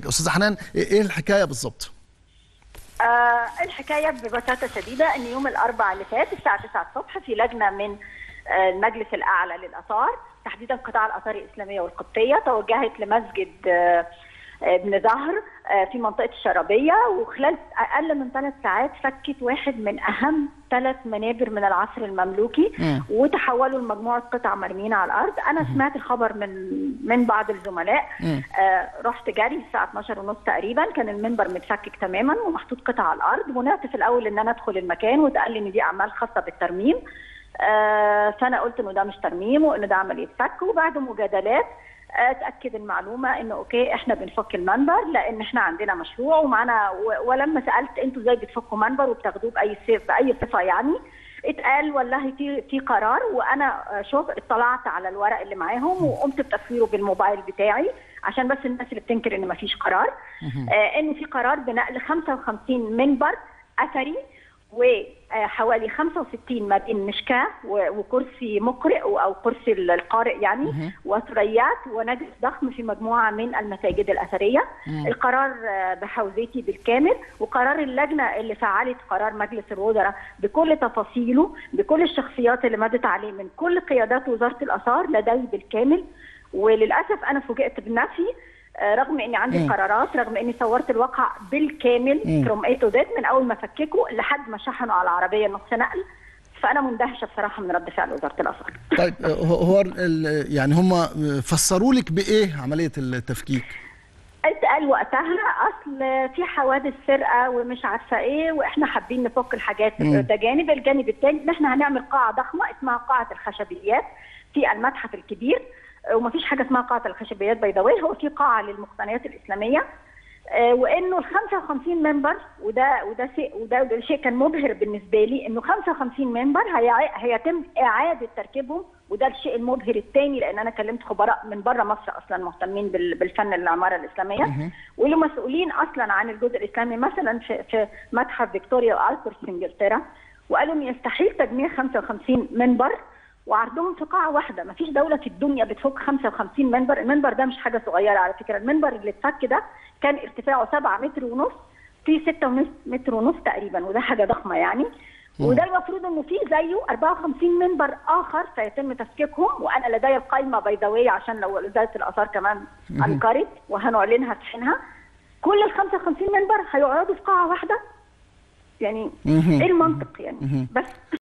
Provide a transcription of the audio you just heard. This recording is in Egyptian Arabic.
استاذه حنان ايه الحكايه بالظبط آه الحكايه ببساطه شديده ان يوم الاربعاء اللي فات الساعه 9 الصبح في لجنه من آه المجلس الاعلى للاثار تحديدا قطاع الاثار الاسلاميه والقبطيه توجهت لمسجد آه ابن زهر في منطقه الشرابيه وخلال اقل من ثلاث ساعات فكت واحد من اهم ثلاث منابر من العصر المملوكي م. وتحولوا لمجموعه قطع مرميين على الارض انا م. سمعت الخبر من من بعض الزملاء آه رحت جري الساعه 12 ونص تقريبا كان المنبر متفكك تماما ومحطوط قطع على الارض ونعت في الاول ان انا ادخل المكان واتقال لي ان دي اعمال خاصه بالترميم آه فانا قلت انه ده مش ترميم وانه ده عمليه فك وبعد مجادلات اتاكد المعلومه انه اوكي احنا بنفك المنبر لان احنا عندنا مشروع ومعانا ولما سالت انتوا ازاي بتفكوا منبر وبتاخدوه باي باي صفه يعني اتقال والله في في قرار وانا شوف اطلعت على الورق اللي معاهم وقمت بتصويره بالموبايل بتاعي عشان بس الناس اللي بتنكر ان مفيش قرار آه انه في قرار بنقل 55 منبر اثري وحوالي 65 ما بين مشكاه وكرسي مقرئ او كرسي القارئ يعني وثريات ونجس ضخم في مجموعه من المساجد الاثريه القرار بحوزتي بالكامل وقرار اللجنه اللي فعلت قرار مجلس الوزراء بكل تفاصيله بكل الشخصيات اللي مدت عليه من كل قيادات وزاره الاثار لدي بالكامل وللاسف انا فوجئت بنفسي رغم اني عندي مم. قرارات رغم اني صورت الواقع بالكامل فروم اي تو زد من اول ما فككوا لحد ما شحنوا على العربيه نص نقل فانا مندهشه بصراحه من رد فعل وزاره الاثار طيب هو يعني هم فسروا لك بايه عمليه التفكيك؟ اتقال وقتها اصل في حوادث سرقه ومش عارفه ايه واحنا حابين نفك الحاجات ده جانب الجانب الثاني ان احنا هنعمل قاعه ضخمه اسمها قاعه الخشبيات في المتحف الكبير ومفيش حاجه اسمها قاعه الخشبيات بيضاويه هو في قاعه للمقتنيات الاسلاميه آه وانه ال 55 منبر وده وده شيء وده, وده شيء كان مبهر بالنسبه لي انه 55 منبر هي هيتم اعاده تركيبهم وده الشيء المبهر الثاني لان انا كلمت خبراء من بره مصر اصلا مهتمين بالفن العماره الاسلاميه واللي مسؤولين اصلا عن الجزء الاسلامي مثلا في, في متحف فيكتوريا والبرت في انجلترا وقالوا ان يستحيل تجميع 55 منبر وعرضهم في قاعه واحده ما فيش دوله في الدنيا بتفك 55 منبر المنبر ده مش حاجه صغيره على فكره المنبر اللي اتفك ده كان ارتفاعه 7 متر ونص في 6 ونص متر ونص تقريبا وده حاجه ضخمه يعني وده المفروض انه في زيه 54 منبر اخر سيتم تفكيكهم وانا لدي القائمه بيضاويه عشان لو وزاره الاثار كمان انكرت وهنعلنها في حينها كل ال 55 منبر هيقعدوا في قاعه واحده يعني ايه المنطق يعني بس